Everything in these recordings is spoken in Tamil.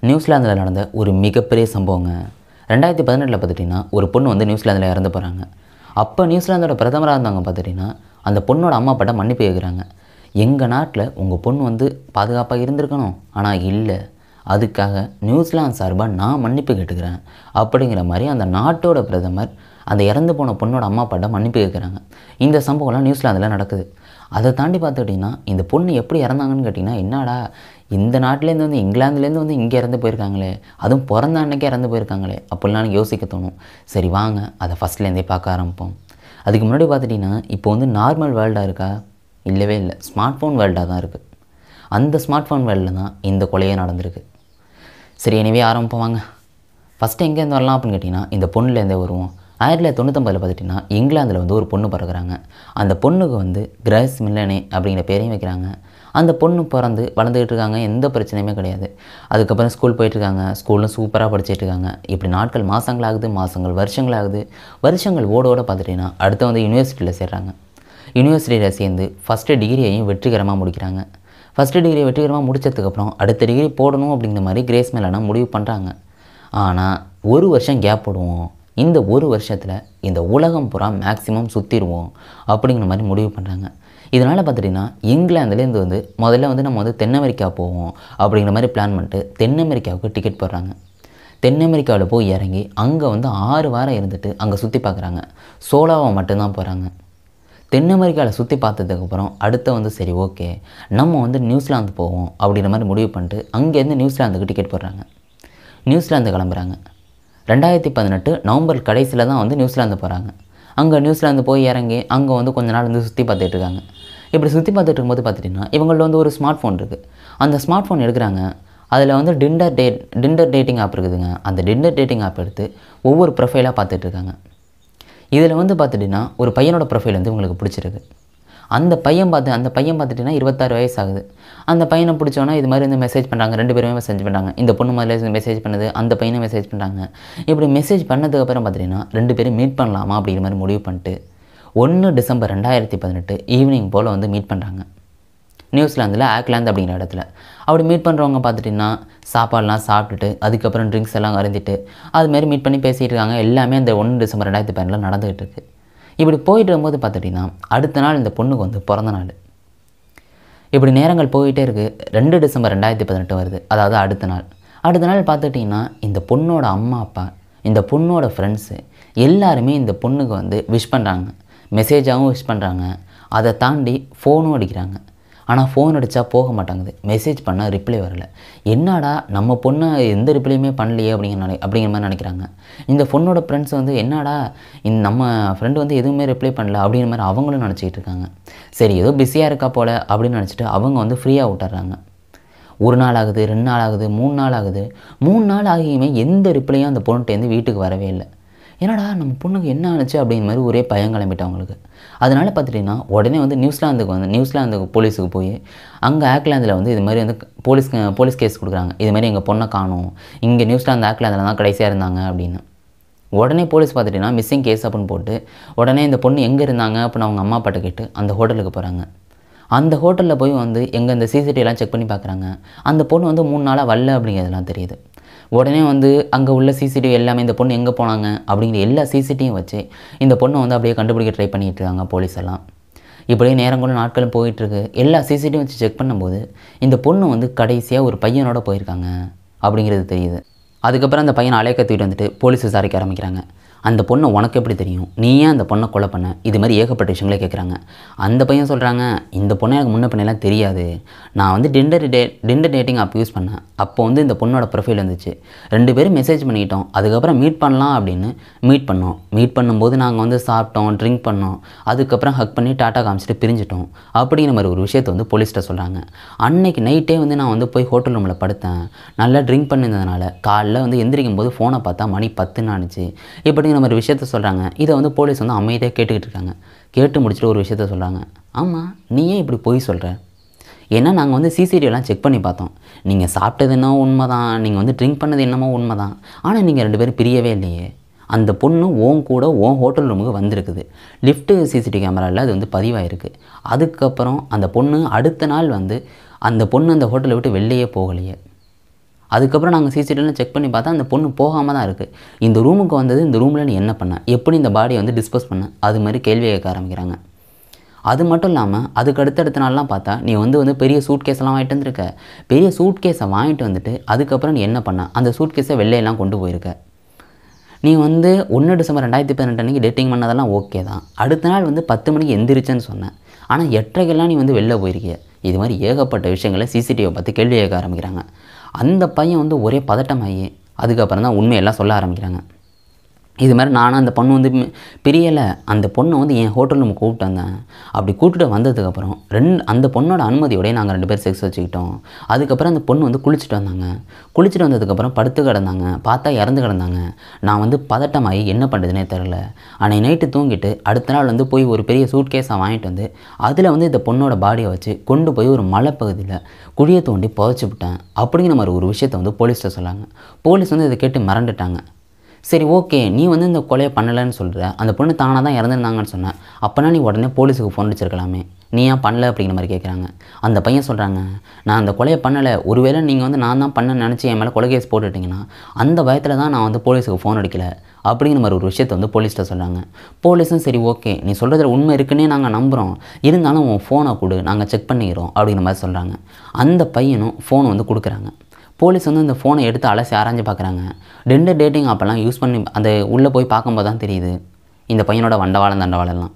நியூசிலாந்தில் நடந்த ஒரு மிகப்பெரிய சம்பவங்க ரெண்டாயிரத்தி பதினெட்டில் பார்த்துட்டிங்கன்னா ஒரு பொண்ணு வந்து நியூசிலாந்தில் இறந்து போகிறாங்க அப்போ நியூசிலாந்தோட பிரதமராக இருந்தவங்க பார்த்துட்டிங்கன்னா அந்த பொண்ணோட அம்மா அப்பாட்ட மன்னிப்பு கேட்குறாங்க எங்கள் நாட்டில் உங்கள் பொண்ணு வந்து பாதுகாப்பாக இருந்திருக்கணும் ஆனால் இல்லை அதுக்காக நியூசிலாந்து சார்பாக நான் மன்னிப்பு கேட்டுக்கிறேன் அப்படிங்கிற மாதிரி அந்த நாட்டோட பிரதமர் அந்த இறந்து போன பொண்ணோட அம்மா அப்பாட்ட மன்னிப்பு கேட்குறாங்க இந்த சம்பவம்லாம் நியூசிலாந்தில் நடக்குது அதை தாண்டி பார்த்துக்கிட்டிங்கன்னா இந்த பொண்ணு எப்படி இறந்தாங்கன்னு கேட்டிங்கன்னா என்னடா இந்த நாட்டிலேருந்து வந்து இங்கிலாந்துலேருந்து வந்து இங்கே இறந்து போயிருக்காங்களே அதுவும் பிறந்த அன்னைக்கே இறந்து போயிருக்காங்களே அப்படிலாம் எனக்கு யோசிக்க தோணும் சரி வாங்க அதை ஃபஸ்ட்லேருந்தே பார்க்க ஆரம்பிப்போம் அதுக்கு முன்னாடி பார்த்துட்டிங்கன்னா இப்போ வந்து நார்மல் வேர்ல்டாக இருக்கா இல்லவே இல்லை ஸ்மார்ட் ஃபோன் வேர்ல்டாக தான் இருக்குது அந்த ஸ்மார்ட் ஃபோன் வேர்ல்டில் தான் இந்த கொலையே நடந்திருக்கு சரி எனவே ஆரம்பிப்போம் வாங்க ஃபஸ்ட்டு எங்கேருந்து வரலாம் அப்படின்னு கேட்டிங்கன்னா இந்த பொண்ணுலேருந்தே வருவோம் ஆயிரத்தி தொள்ளாயிரத்தி தொண்ணூத்தொம்பதில் பார்த்துட்டிங்கன்னா இங்கிலாந்தில் வந்து ஒரு பொண்ணு பிறகுறாங்க அந்த பொண்ணுக்கு வந்து கிரேஸ் மில்லனே அப்படிங்கிற பேரையும் வைக்கிறாங்க அந்த பொண்ணு பிறந்து வளர்ந்துக்கிட்டு இருக்காங்க எந்த பிரச்சனையுமே கிடையாது அதுக்கப்புறம் ஸ்கூல் போயிட்டுருக்காங்க ஸ்கூலில் சூப்பராக படிச்சிட்டு இருக்காங்க இப்படி நாட்கள் மாதங்கள் ஆகுது மாதங்கள் வருஷங்கள் ஆகுது வருஷங்கள் ஓட ஓட பார்த்துட்டிங்கன்னா அடுத்து வந்து யூனிவர்சிட்டியில் சேர்றாங்க யூனிவர்சிட்டியில் சேர்ந்து ஃபஸ்ட்டு டிகிரியையும் வெற்றிகரமாக முடிக்கிறாங்க ஃபஸ்ட்டு டிகிரி வெற்றிகரமாக முடிச்சதுக்கப்புறம் அடுத்த டிகிரி போடணும் அப்படிங்கிற மாதிரி கிரேஸ் மேலான முடிவு பண்ணுறாங்க ஆனால் ஒரு வருஷம் கேப் போடுவோம் இந்த ஒரு வருஷத்தில் இந்த உலகம் பூரா மேக்ஸிமம் சுற்றிடுவோம் அப்படிங்கிற மாதிரி முடிவு பண்ணுறாங்க இதனால் பார்த்துட்டிங்கன்னா இங்கிலாந்துலேருந்து வந்து முதல்ல வந்து நம்ம வந்து தென் அமெரிக்கா போவோம் அப்படிங்கிற மாதிரி பிளான் பண்ணிட்டு தென் அமெரிக்காவுக்கு டிக்கெட் போடுறாங்க தென் அமெரிக்காவில் போய் இறங்கி அங்கே வந்து ஆறு வாரம் இருந்துட்டு அங்கே சுற்றி பார்க்குறாங்க சோலாவை மட்டும்தான் போகிறாங்க தென் அமெரிக்காவில் சுற்றி பார்த்ததுக்கப்புறம் அடுத்து வந்து சரி ஓகே நம்ம வந்து நியூசிலாந்து போவோம் அப்படிங்கிற மாதிரி முடிவு பண்ணிட்டு அங்கேருந்து நியூசிலாந்துக்கு டிக்கெட் போடுறாங்க நியூசிலாந்து கிளம்புறாங்க ரெண்டாயிரத்தி பதினெட்டு நவம்பர் கடைசியில் தான் வந்து நியூசிலாந்து போகிறாங்க அங்கே நியூசிலாந்து போய் இறங்கி அங்கே வந்து கொஞ்ச நாள் வந்து சுற்றி பார்த்துட்டு இருக்காங்க இப்படி சுற்றி பார்த்துட்டு இருக்கும்போது பார்த்துட்டிங்கன்னா இவங்கள்ட்ட வந்து ஒரு ஸ்மார்ட் ஃபோன் இருக்குது அந்த ஸ்மார்ட் ஃபோன் எடுக்கிறாங்க அதில் வந்து Tinder date Tinder dating app இருக்குதுங்க அந்த டிண்டர் டேட்டிங் ஆப் எடுத்து ஒவ்வொரு ப்ரொஃபைலாக பார்த்துட்டு இருக்காங்க இதில் வந்து பார்த்துட்டிங்கன்னா ஒரு பையனோட ப்ரொஃபைல் வந்து உங்களுக்கு பிடிச்சிருக்கு அந்த பையன் பார்த்து அந்த பையன் பார்த்துட்டிங்கன்னா இருபத்தாறு வயசு ஆகுது அந்த பையனை பிடிச்சோன்னா இது மாதிரி வந்து மெசேஜ் பண்ணுறாங்க ரெண்டு பேருமே மெசேஜ் பண்ணுறாங்க இந்த பொண்ணு முதல்ல மெசேஜ் பண்ணுது அந்த பையனை மெசேஜ் பண்ணுறாங்க இப்படி மெசேஜ் பண்ணதுக்கப்புறம் பார்த்துட்டிங்கன்னா ரெண்டு பேரும் மீட் பண்ணலாமா அப்படிங்கிற மாதிரி முடிவு பண்ணிட்டு ஒன்று டிசம்பர் ரெண்டாயிரத்தி பதினெட்டு ஈவினிங் போல் வந்து மீட் பண்ணுறாங்க நியூசிலாந்தில் ஆக்லாந்து அப்படிங்கிற இடத்துல அப்படி மீட் பண்ணுறவங்க பார்த்துட்டிங்கன்னா சாப்பாடெலாம் சாப்பிட்டுட்டு அதுக்கப்புறம் ட்ரிங்க்ஸ் எல்லாம் அருந்திட்டு அதுமாரி மீட் பண்ணி பேசிகிட்டு இருக்காங்க எல்லாமே அந்த ஒன்று டிசம்பர் ரெண்டாயிரத்தி பதினெட்டில் நடந்துகிட்டு இருக்கு இப்படி போயிட்டு இருக்கும்போது பார்த்துட்டிங்கன்னா அடுத்த நாள் இந்த பொண்ணுக்கு வந்து பிறந்த நாள் இப்படி நேரங்கள் போயிட்டே இருக்குது ரெண்டு டிசம்பர் ரெண்டாயிரத்தி பதினெட்டு வருது அதாவது அடுத்த நாள் அடுத்த நாள் பார்த்துட்டிங்கன்னா இந்த பொண்ணோட அம்மா அப்பா இந்த பொண்ணோட ஃப்ரெண்ட்ஸு எல்லாருமே இந்த பொண்ணுக்கு வந்து விஷ் பண்ணுறாங்க மெசேஜாகவும் விஷ் பண்ணுறாங்க அதை தாண்டி ஃபோனும் அடிக்கிறாங்க ஆனால் ஃபோன் அடித்தா போக மாட்டாங்குது மெசேஜ் பண்ணால் ரிப்ளை வரல என்னடா நம்ம பொண்ணை எந்த ரிப்ளையுமே பண்ணலையே அப்படிங்கிற நினை அப்படிங்கிற மாதிரி நினைக்கிறாங்க இந்த பொண்ணோட ஃப்ரெண்ட்ஸ் வந்து என்னடா இந்த நம்ம ஃப்ரெண்டு வந்து எதுவுமே ரிப்ளை பண்ணல அப்படிங்கிற மாதிரி அவங்களும் நினச்சிக்கிட்டு இருக்காங்க சரி ஏதோ பிஸியாக இருக்கா போல் அப்படின்னு நினச்சிட்டு அவங்க வந்து ஃப்ரீயாக விட்டுறாங்க ஒரு நாள் ஆகுது ரெண்டு நாள் ஆகுது மூணு நாள் ஆகுது மூணு நாள் ஆகியுமே எந்த ரிப்ளையும் அந்த பொண்ணுகிட்டேருந்து வீட்டுக்கு வரவே இல்லை என்னடா நம்ம பொண்ணுக்கு என்ன ஆச்சு அப்படிங்கிற மாதிரி ஒரே பயம் கிளம்பிட்டு அவங்களுக்கு அதனால் பார்த்துட்டிங்கன்னா உடனே வந்து நியூசிலாந்துக்கு வந்து நியூசிலாந்துக்கு போலீஸுக்கு போய் அங்கே ஆக்லாந்தில் வந்து இது மாதிரி வந்து போலீஸ் போலீஸ் கேஸ் கொடுக்குறாங்க இது மாதிரி எங்கள் பொண்ணை காணும் இங்கே நியூசிலாந்து ஆக்லாந்தில் தான் கடைசியாக இருந்தாங்க அப்படின்னு உடனே போலீஸ் பார்த்துட்டிங்கன்னா மிஸ்ஸிங் கேஸ் அப்படின்னு போட்டு உடனே இந்த பொண்ணு எங்கே இருந்தாங்க அப்படின்னு அவங்க அம்மா அப்பாட்ட கேட்டு அந்த ஹோட்டலுக்கு போகிறாங்க அந்த ஹோட்டலில் போய் வந்து எங்கே இந்த சிசிடிவிலாம் செக் பண்ணி பார்க்குறாங்க அந்த பொண்ணு வந்து மூணு நாளாக வரல அப்படிங்கிறதுலாம் தெரியுது உடனே வந்து அங்கே உள்ள சிசிடிவி எல்லாமே இந்த பொண்ணு எங்கே போனாங்க அப்படிங்கிற எல்லா சிசிடிவியும் வச்சு இந்த பொண்ணை வந்து அப்படியே கண்டுபிடிக்க ட்ரை பண்ணிட்டு இருக்காங்க போலீஸ் எல்லாம் இப்படியே நேரம் கூட நாட்களும் போயிட்டுருக்கு எல்லா சிசிடிவியும் வச்சு செக் பண்ணும்போது இந்த பொண்ணு வந்து கடைசியாக ஒரு பையனோட போயிருக்காங்க அப்படிங்கிறது தெரியுது அதுக்கப்புறம் அந்த பையனை அலைய கத்திட்டு வந்துட்டு போலீஸ் விசாரிக்க ஆரம்பிக்கிறாங்க அந்த பொண்ணை உனக்கு எப்படி தெரியும் நீ ஏன் அந்த பொண்ணை கொலை பண்ண இது மாதிரி ஏகப்பட்ட விஷயங்களே கேட்குறாங்க அந்த பையன் சொல்கிறாங்க இந்த பொண்ணை எனக்கு முன்ன பின்னெல்லாம் தெரியாது நான் வந்து Tinder day Tinder dating app use பண்ணேன் அப்போ வந்து இந்த பொண்ணோட ப்ரொஃபைல் இருந்துச்சு ரெண்டு பேரும் மெசேஜ் பண்ணிக்கிட்டோம் அதுக்கப்புறம் மீட் பண்ணலாம் அப்படின்னு மீட் பண்ணோம் மீட் பண்ணும்போது நாங்கள் வந்து சாப்பிட்டோம் ட்ரிங்க் பண்ணோம் அதுக்கப்புறம் ஹக் பண்ணி டாட்டா காமிச்சிட்டு பிரிஞ்சிட்டோம் அப்படிங்கிற மாதிரி ஒரு விஷயத்தை வந்து போலீஸ்கிட்ட சொல்கிறாங்க அன்னைக்கு நைட்டே வந்து நான் வந்து போய் ஹோட்டல் ரூமில் படுத்தேன் நல்லா ட்ரிங்க் பண்ணியிருந்ததுனால காலைல வந்து எந்திரிக்கும் போது ஃபோனை பார்த்தா மணி பத்துன்னு ஆனிச்சு இப்படி அப்படிங்கிற மாதிரி விஷயத்த சொல்கிறாங்க இதை வந்து போலீஸ் வந்து அமைதியாக கேட்டுக்கிட்டு இருக்காங்க கேட்டு முடிச்சுட்டு ஒரு விஷயத்த சொல்கிறாங்க ஆமாம் நீ ஏன் இப்படி பொய் சொல்கிற ஏன்னா நாங்கள் வந்து சிசிடிவிலாம் செக் பண்ணி பார்த்தோம் நீங்கள் சாப்பிட்டது என்னமோ உண்மை தான் நீங்கள் வந்து ட்ரிங்க் பண்ணது என்னமோ உண்மை தான் ஆனால் நீங்கள் ரெண்டு பேரும் பிரியவே இல்லையே அந்த பொண்ணு ஓன் கூட ஓன் ஹோட்டல் ரூமுக்கு வந்திருக்குது லிஃப்ட்டு சிசிடிவி கேமராவில் அது வந்து பதிவாயிருக்கு அதுக்கப்புறம் அந்த பொண்ணு அடுத்த நாள் வந்து அந்த பொண்ணு அந்த ஹோட்டலை விட்டு வெளியே போகலையே அதுக்கப்புறம் நாங்கள் சிசிடிவியில் செக் பண்ணி பார்த்தா அந்த பொண்ணு போகாமல் தான் இருக்குது இந்த ரூமுக்கு வந்தது இந்த ரூமில் நீ என்ன பண்ண எப்படி இந்த பாடியை வந்து டிஸ்போஸ் பண்ண அது மாதிரி கேள்வி கேட்க ஆரம்பிக்கிறாங்க அது மட்டும் இல்லாமல் அதுக்கு அடுத்தடுத்த நாள்லாம் பார்த்தா நீ வந்து வந்து பெரிய சூட் கேஸ்லாம் வாங்கிட்டு வந்திருக்க பெரிய சூட் கேஸை வாங்கிட்டு வந்துட்டு அதுக்கப்புறம் நீ என்ன பண்ண அந்த சூட் கேஸை வெளிலையெல்லாம் கொண்டு போயிருக்க நீ வந்து ஒன்று டிசம்பர் ரெண்டாயிரத்தி பதினெட்டு அன்றைக்கி டேட்டிங் பண்ணதெல்லாம் ஓகே தான் அடுத்த நாள் வந்து பத்து மணிக்கு எந்திரிச்சேன்னு சொன்னேன் ஆனால் எட்டரைக்கெல்லாம் நீ வந்து வெளில போயிருக்கிய இது மாதிரி ஏகப்பட்ட விஷயங்களை சிசிடிவியை பார்த்து கேள்வி கேட்க ஆரம்பிக்கிறாங்க அந்த பையன் வந்து ஒரே பதட்டமாகி அதுக்கப்புறம் தான் உண்மையெல்லாம் சொல்ல ஆரம்பிக்கிறாங்க இது மாதிரி நானும் அந்த பொண்ணு வந்து மி- பிரியலை அந்த பொண்ணை வந்து என் ஹோட்டல் ரூம் கூப்பிட்டு வந்தேன் அப்படி கூப்பிட்டு வந்ததுக்கப்புறம் ரெண்டு அந்த பொண்ணோட அனுமதியோடய நாங்கள் ரெண்டு பேரும் செக்ஸ் வச்சுக்கிட்டோம் அதுக்கப்புறம் அந்த பொண்ணு வந்து குளிச்சுட்டு வந்தாங்க குளிச்சுட்டு வந்ததுக்கப்புறம் படுத்து கிடந்தாங்க பார்த்தா இறந்து கிடந்தாங்க நான் வந்து பதட்டமாகி என்ன பண்ணுறதுனே தெரில அன்னைக்கு நைட்டு தூங்கிட்டு அடுத்த நாள் வந்து போய் ஒரு பெரிய சூட் கேஸை வாங்கிட்டு வந்து அதில் வந்து இந்த பொண்ணோட பாடியை வச்சு கொண்டு போய் ஒரு மலைப்பகுதியில் குழியை தோண்டி புதைச்சி விட்டேன் அப்படிங்கிற மாதிரி ஒரு விஷயத்தை வந்து போலீஸ்கிட்ட சொன்னாங்க போலீஸ் வந்து இதை கேட்டு மிரண்டுட்டாங்க சரி ஓகே நீ வந்து இந்த கொலையை பண்ணலைன்னு சொல்கிற அந்த பொண்ணு தானாக தான் இறந்துருந்தாங்கன்னு சொன்னேன் அப்போனா நீ உடனே போலீஸுக்கு ஃபோன் அடிச்சிருக்கலாமே நீ ஏன் பண்ணல அப்படிங்கிற மாதிரி கேட்குறாங்க அந்த பையன் சொல்கிறாங்க நான் அந்த கொலையை பண்ணலை ஒருவேளை நீங்கள் வந்து நான் தான் பண்ண நினச்சி என் மேலே கொலை கேஸ் போட்டுட்டிங்கன்னா அந்த பயத்தில் தான் நான் வந்து போலீஸுக்கு ஃபோன் அடிக்கல அப்படிங்கிற மாதிரி ஒரு விஷயத்தை வந்து போலீஸ்கிட்ட சொல்கிறாங்க போலீஸும் சரி ஓகே நீ சொல்கிறதுல உண்மை இருக்குன்னே நாங்கள் நம்புகிறோம் இருந்தாலும் உன் ஃபோனை கொடு நாங்கள் செக் பண்ணிக்கிறோம் அப்படிங்கிற மாதிரி சொல்கிறாங்க அந்த பையனும் ஃபோனை வந்து கொடுக்குறாங்க போலீஸ் வந்து அந்த ஃபோனை எடுத்து அலசி ஆராய்ஞ்சு பார்க்குறாங்க ரெண்டு டேட்டிங் அப்போல்லாம் யூஸ் பண்ணி அந்த உள்ளே போய் பார்க்கும்போது தான் தெரியுது இந்த பையனோட வண்டவாளம் தண்டவாளம்லாம்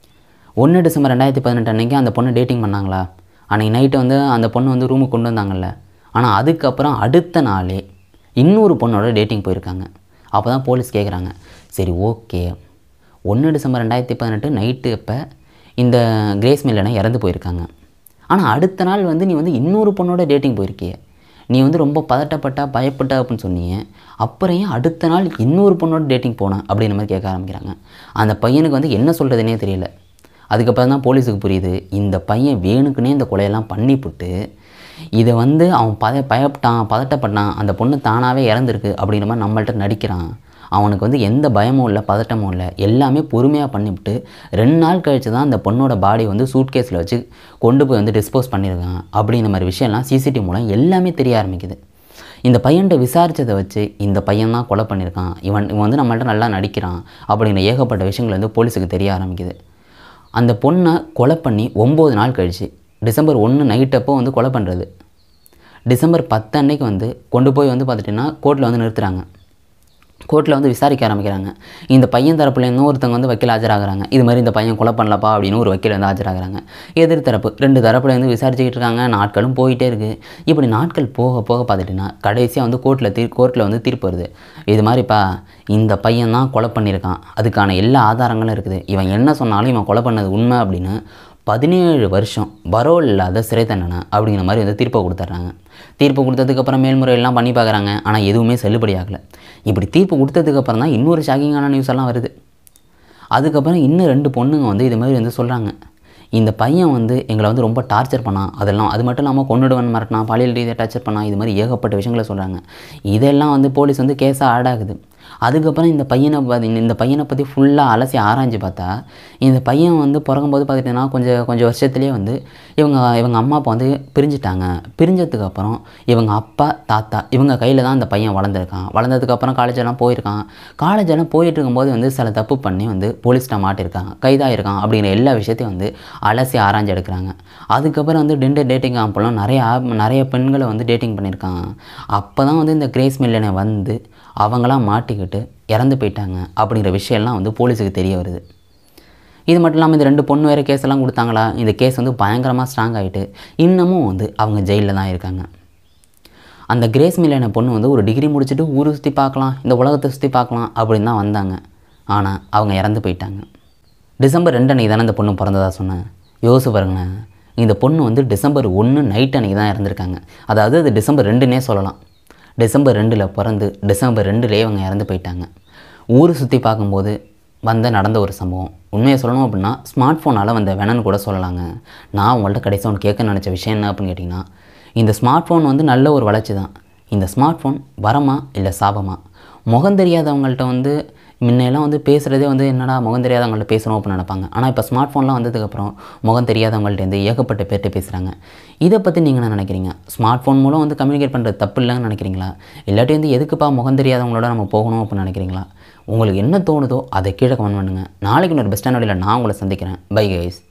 ஒன்று டிசம்பர் ரெண்டாயிரத்தி பதினெட்டு அன்றைக்கி அந்த பொண்ணு டேட்டிங் பண்ணாங்களா அன்றைக்கி நைட்டு வந்து அந்த பொண்ணு வந்து ரூமுக்கு கொண்டு வந்தாங்கல்ல ஆனால் அதுக்கப்புறம் அடுத்த நாளே இன்னொரு பொண்ணோட டேட்டிங் போயிருக்காங்க அப்போ தான் போலீஸ் கேட்குறாங்க சரி ஓகே ஒன்று டிசம்பர் ரெண்டாயிரத்தி பதினெட்டு நைட்டு அப்போ இந்த கிரேஸ் மில்லனை இறந்து போயிருக்காங்க ஆனால் அடுத்த நாள் வந்து நீ வந்து இன்னொரு பொண்ணோட டேட்டிங் போயிருக்கிய நீ வந்து ரொம்ப பதட்டப்பட்டா பயப்பட்ட அப்படின்னு சொன்னீங்க அப்புறம் ஏன் அடுத்த நாள் இன்னொரு பொண்ணோட டேட்டிங் போனேன் அப்படின்ற மாதிரி கேட்க ஆரம்பிக்கிறாங்க அந்த பையனுக்கு வந்து என்ன சொல்கிறதுனே தெரியல அதுக்கப்புறம் தான் போலீஸுக்கு புரியுது இந்த பையன் வேணுக்குன்னே இந்த கொலையெல்லாம் பண்ணிப்புட்டு இதை வந்து அவன் பத பயப்பட்டான் பதட்டப்பட்டான் அந்த பொண்ணு தானாகவே இறந்துருக்கு அப்படின்ற மாதிரி நம்மள்ட்ட நடிக்கிறான் அவனுக்கு வந்து எந்த பயமும் இல்லை பதட்டமும் இல்லை எல்லாமே பொறுமையாக பண்ணிவிட்டு ரெண்டு நாள் கழித்து தான் அந்த பொண்ணோட பாடி வந்து சூட்கேஸில் வச்சு கொண்டு போய் வந்து டிஸ்போஸ் பண்ணியிருக்கான் அப்படிங்கிற மாதிரி விஷயம்லாம் சிசிடிவி மூலம் எல்லாமே தெரிய ஆரம்பிக்குது இந்த பையன்கிட்ட விசாரித்ததை வச்சு இந்த பையன் தான் கொலை பண்ணியிருக்கான் இவன் இவன் வந்து நம்மள்ட்ட நல்லா நடிக்கிறான் அப்படிங்கிற ஏகப்பட்ட விஷயங்கள் வந்து போலீஸுக்கு தெரிய ஆரம்பிக்குது அந்த பொண்ணை கொலை பண்ணி ஒம்பது நாள் கழிச்சு டிசம்பர் ஒன்று நைட்டப்போ வந்து கொலை பண்ணுறது டிசம்பர் பத்து அன்னைக்கு வந்து கொண்டு போய் வந்து பார்த்துட்டிங்கன்னா கோர்ட்டில் வந்து நிறுத்துறாங்க கோர்ட்டில் வந்து விசாரிக்க ஆரம்பிக்கிறாங்க இந்த பையன் தரப்புல இன்னொருத்தவங்க வந்து வக்கீல் ஆஜராகிறாங்க இது மாதிரி இந்த பையன் கொலை பண்ணலப்பா அப்படின்னு ஒரு வக்கீல் வந்து ஆஜராகிறாங்க எதிர் தரப்பு ரெண்டு தரப்புல இருந்து விசாரிச்சுக்கிட்டு இருக்காங்க நாட்களும் போயிட்டே இருக்குது இப்படி நாட்கள் போக போக பார்த்துட்டிங்கன்னா கடைசியாக வந்து கோர்ட்டில் தீர் கோர்ட்டில் வந்து தீர்ப்பு வருது இது மாதிரிப்பா இந்த பையன் தான் கொலை பண்ணியிருக்கான் அதுக்கான எல்லா ஆதாரங்களும் இருக்குது இவன் என்ன சொன்னாலும் இவன் கொலை பண்ணது உண்மை அப்படின்னு பதினேழு வருஷம் பரோல் இல்லாத சிறை தண்டனை அப்படிங்கிற மாதிரி வந்து தீர்ப்பை கொடுத்துட்றாங்க தீர்ப்பு கொடுத்ததுக்கப்புறம் மேல்முறையெல்லாம் பண்ணி பார்க்குறாங்க ஆனால் எதுவுமே செல்லுபடி ஆகலை இப்படி தீர்ப்பு கொடுத்ததுக்கப்புறம் தான் இன்னொரு ஷாக்கிங்கான நியூஸ் எல்லாம் வருது அதுக்கப்புறம் இன்னும் ரெண்டு பொண்ணுங்க வந்து இது மாதிரி வந்து சொல்கிறாங்க இந்த பையன் வந்து எங்களை வந்து ரொம்ப டார்ச்சர் பண்ணான் அதெல்லாம் அது மட்டும் இல்லாமல் கொண்டுடுவன் மிரட்டினா பாலியல் ரீதியாக டார்ச்சர் பண்ணான் இது மாதிரி ஏகப்பட்ட விஷயங்களை சொல்கிறாங்க இதெல்லாம் வந்து போலீஸ் வந்து கேஸாக ஆட் ஆகுது அதுக்கப்புறம் இந்த பையனை பற்றி இந்த பையனை பற்றி ஃபுல்லாக அலசி ஆராய்ஞ்சு பார்த்தா இந்த பையன் வந்து பிறக்கும்போது பார்த்துட்டிங்கன்னா கொஞ்சம் கொஞ்சம் வருஷத்துலேயே வந்து இவங்க இவங்க அம்மா அப்பா வந்து பிரிஞ்சுட்டாங்க பிரிஞ்சதுக்கு அப்புறம் இவங்க அப்பா தாத்தா இவங்க கையில் தான் இந்த பையன் வளர்ந்துருக்கான் வளர்ந்ததுக்கப்புறம் காலேஜ் எல்லாம் போயிருக்கான் காலேஜ் எல்லாம் போயிட்டு இருக்கும்போது வந்து சில தப்பு பண்ணி வந்து போலீஸ்ட்ட மாட்டிருக்காங்க கைதாயிருக்கான் அப்படிங்கிற எல்லா விஷயத்தையும் வந்து அலசி ஆராய்ஞ்சு எடுக்கிறாங்க அதுக்கப்புறம் வந்து டெண்டர் டேட்டிங் ஆப்பெல்லாம் நிறைய ஆப் நிறைய பெண்களை வந்து டேட்டிங் பண்ணியிருக்காங்க அப்போ தான் வந்து இந்த கிரேஸ் மில்லனை வந்து அவங்களாம் மாட்டிக்கிட்டு இறந்து போயிட்டாங்க அப்படிங்கிற விஷயம்லாம் வந்து போலீஸுக்கு தெரிய வருது இது மட்டும் இல்லாமல் இந்த ரெண்டு பொண்ணு வேறு கேஸ் எல்லாம் கொடுத்தாங்களா இந்த கேஸ் வந்து பயங்கரமாக ஸ்ட்ராங் ஆகிட்டு இன்னமும் வந்து அவங்க ஜெயிலில் தான் இருக்காங்க அந்த கிரேஸ் மில்லான பொண்ணு வந்து ஒரு டிகிரி முடிச்சுட்டு ஊரை சுற்றி பார்க்கலாம் இந்த உலகத்தை சுற்றி பார்க்கலாம் அப்படின்னு தான் வந்தாங்க ஆனால் அவங்க இறந்து போயிட்டாங்க டிசம்பர் ரெண்டு அன்றைக்கி தானே இந்த பொண்ணு பிறந்ததா சொன்னேன் யோசிச்சு பாருங்களேன் இந்த பொண்ணு வந்து டிசம்பர் ஒன்று நைட் அன்றைக்கி தான் இறந்துருக்காங்க அதாவது அது டிசம்பர் ரெண்டுனே சொல்லலாம் டிசம்பர் ரெண்டில் பிறந்து டிசம்பர் ரெண்டுலேயே அவங்க இறந்து போயிட்டாங்க ஊர் சுற்றி பார்க்கும்போது வந்த நடந்த ஒரு சம்பவம் உண்மையை சொல்லணும் அப்படின்னா ஸ்மார்ட் ஃபோனால் வந்த வேணன்னு கூட சொல்லலாங்க நான் உங்கள்கிட்ட கடைசியாக ஒன்று கேட்க நினச்ச விஷயம் என்ன அப்படின்னு கேட்டிங்கன்னா இந்த ஸ்மார்ட் ஃபோன் வந்து நல்ல ஒரு வளர்ச்சி தான் இந்த ஸ்மார்ட் ஃபோன் வரமா இல்லை சாபமா முகம் தெரியாதவங்கள்ட்ட வந்து முன்னையெல்லாம் வந்து பேசுகிறதே வந்து என்னடா முகம் தெரியாதவங்கள்ட்ட பேசணும் அப்படின்னு நினைப்பாங்க ஆனால் இப்போ ஸ்மார்ட் ஃபோன்லாம் வந்ததுக்கப்புறம் முகம் தெரியாதவங்கள்ட்டேருந்து ஏகப்பட்ட பேர்கிட்ட பேசுகிறாங்க இதை பற்றி நீங்கள் என்ன நினைக்கிறீங்க ஸ்மார்ட் ஃபோன் மூலம் வந்து கம்யூனிகேட் பண்ணுறது தப்பு இல்லைன்னு நினைக்கிறீங்களா இல்லாட்டி வந்து எதுக்குப்பா முகம் தெரியாதவங்களோட நம்ம போகணும் அப்படின்னு நினைக்கிறீங்களா உங்களுக்கு என்ன தோணுதோ அதை கீழே கமெண்ட் பண்ணுங்கள் நாளைக்கு இன்னொரு பெஸ்ட்டான வழியில் நான் உங்களை சந்திக்கிறேன் பை கைஸ்